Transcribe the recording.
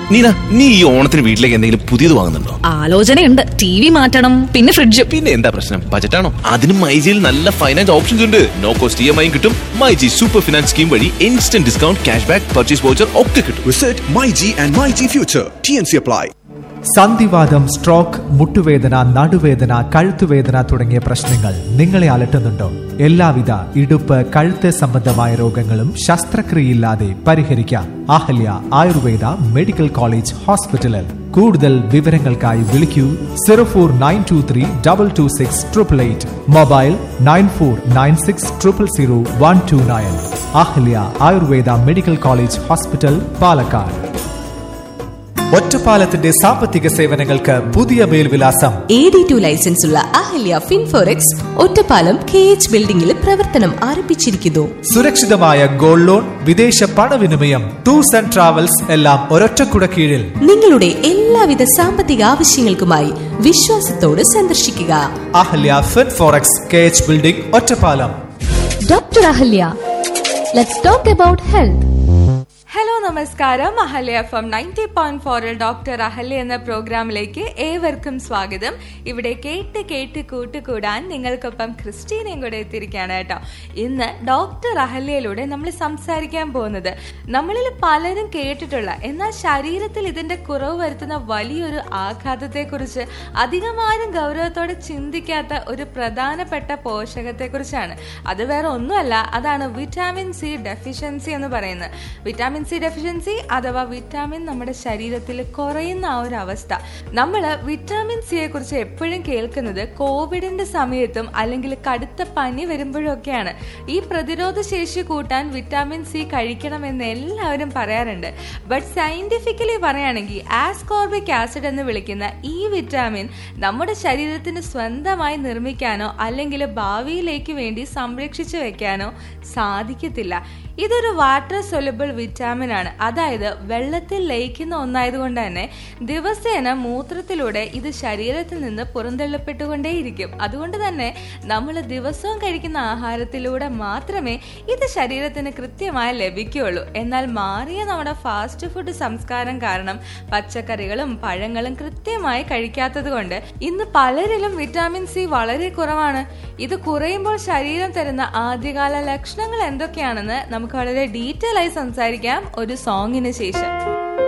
നീന നീ ഈ ഓണത്തിന് വീട്ടിലേക്ക് എന്തെങ്കിലും പുതിയത് വാങ്ങുന്നുണ്ടോ ആലോചനയുണ്ട് ടി വി മാറ്റണം പിന്നെ ഫ്രിഡ്ജ് പിന്നെ എന്താ പ്രശ്നം ബജറ്റാണോ അതിനും മൈജിയിൽ നല്ല ഫൈനാൻസ് ഓപ്ഷൻസ് ഉണ്ട് no cost E M I കിട്ടും മൈജി സൂപ്പർ ഫിനാൻസ് സ്കീം വഴി instant discount cash back purchase voucher ഒക്കെ കിട്ടും Visit MyG and MyG Future. TNC apply. സന്ധിവാദം സ്ട്രോക്ക് മുട്ടുവേദന നടുവേദന കഴുത്തുവേദന തുടങ്ങിയ പ്രശ്നങ്ങൾ നിങ്ങളെ അലട്ടുന്നുണ്ടോ എല്ലാവിധ ഇടുപ്പ് കഴുത്ത് സംബന്ധമായ രോഗങ്ങളും ശസ്ത്രക്രിയയില്ലാതെ പരിഹരിക്കാം അഹല്യ ആയുർവേദ മെഡിക്കൽ കോളേജ് ഹോസ്പിറ്റലിൽ കൂടുതൽ വിവരങ്ങൾക്കായി വിളിക്കൂ zero four nine two three double two six triple eight mobile nine four nine six triple zero one two nine Ahalya Ayurveda medical college hospital Palakkad ഒറ്റപ്പാലത്തിന്റെ സാമ്പത്തിക സേവനങ്ങൾക്ക് പുതിയ മേൽവിലാസം എ ഡി ടു ലൈസൻസ് ഉള്ള Ahalya Finforex Ottapalam K H ബിൽഡിംഗിൽ പ്രവർത്തനം ആരംഭിച്ചിരിക്കുന്നു സുരക്ഷിതമായ ഗോൾഡ് ലോൺ വിദേശ പണവിനിമയം ടൂർസ് ആൻഡ് ട്രാവൽസ് എല്ലാം ഒരൊറ്റക്കുട കീഴിൽ നിങ്ങളുടെ എല്ലാവിധ സാമ്പത്തിക ആവശ്യങ്ങൾക്കുമായി വിശ്വാസത്തോട് സന്ദർശിക്കുക Ahalya fin forex K H building Ottapalam Dr. Ahalya. Let's talk about health. Hello നമസ്കാരം Ahalya F M ninety point ഫോറിൽ ഡോക്ടർ അഹല്യ എന്ന പ്രോഗ്രാമിലേക്ക് ഏവർക്കും സ്വാഗതം ഇവിടെ കേട്ട് കേട്ട് കൂട്ടുകൂടാൻ നിങ്ങൾക്കൊപ്പം ക്രിസ്റ്റീനയും കൂടെ എത്തിയിരിക്കുകയാണ് കേട്ടോ ഇന്ന് ഡോക്ടർ അഹല്യയിലൂടെ നമ്മൾ സംസാരിക്കാൻ പോകുന്നത് നമ്മളിൽ പലരും കേട്ടിട്ടുള്ള എന്നാൽ ശരീരത്തിൽ ഇതിന്റെ കുറവ് വരുത്തുന്ന വലിയൊരു ആഘാതത്തെക്കുറിച്ച് അധികമാരും ഗൗരവത്തോടെ ചിന്തിക്കാത്ത ഒരു പ്രധാനപ്പെട്ട പോഷകത്തെക്കുറിച്ചാണ് അത് വേറെ ഒന്നുമല്ല അതാണ് വിറ്റാമിൻ സി ഡെഫിഷ്യൻസി എന്ന് പറയുന്നത് വിറ്റാമിൻ സി ഡെഫിഷ്യൻസി അഥവാ വിറ്റാമിൻ നമ്മുടെ ശരീരത്തിൽ കുറയുന്ന ആ ഒരു അവസ്ഥ നമ്മൾ വിറ്റാമിൻ സിയെ കുറിച്ച് എപ്പോഴും കേൾക്കുന്നത് കോവിഡിന്റെ സമയത്തും അല്ലെങ്കിൽ കടുത്ത പനി വരുമ്പോഴൊക്കെയാണ് ഈ പ്രതിരോധ ശേഷി കൂട്ടാൻ വിറ്റാമിൻ സി കഴിക്കണമെന്ന് എല്ലാവരും പറയാറുണ്ട് ബട്ട് സയന്റിഫിക്കലി പറയുകയാണെങ്കിൽ ആസ്കോർബിക് ആസിഡ് എന്ന് വിളിക്കുന്ന ഈ വിറ്റാമിൻ നമ്മുടെ ശരീരത്തിന് സ്വന്തമായി നിർമ്മിക്കാനോ അല്ലെങ്കിൽ ഭാവിയിലേക്ക് വേണ്ടി സംരക്ഷിച്ചു വെക്കാനോ സാധിക്കത്തില്ല ഇതൊരു വാട്ടർ സൊലബിൾ വിറ്റാമിൻ ആണ് അതായത് വെള്ളത്തിൽ ലയിക്കുന്ന ഒന്നായതുകൊണ്ട് തന്നെ ദിവസേന മൂത്രത്തിലൂടെ ഇത് ശരീരത്തിൽ നിന്ന് പുറന്തള്ളപ്പെട്ടുകൊണ്ടേയിരിക്കും അതുകൊണ്ട് തന്നെ നമ്മൾ ദിവസവും കഴിക്കുന്ന ആഹാരത്തിലൂടെ മാത്രമേ ഇത് ശരീരത്തിന് കൃത്യമായി ലഭിക്കുകയുള്ളൂ എന്നാൽ മാറിയ നമ്മുടെ ഫാസ്റ്റ് ഫുഡ് സംസ്കാരം കാരണം പച്ചക്കറികളും പഴങ്ങളും കൃത്യമായി കഴിക്കാത്തത് കൊണ്ട് ഇന്ന് പലരിലും വിറ്റാമിൻ സി വളരെ കുറവാണ് ഇത് കുറയുമ്പോൾ ശരീരം തരുന്ന ആദ്യകാല ലക്ഷണങ്ങൾ എന്തൊക്കെയാണെന്ന് നമുക്ക് വളരെ ഡീറ്റെയിൽ ആയി സംസാരിക്കാം ഒരു സോങ്ങിന് ശേഷം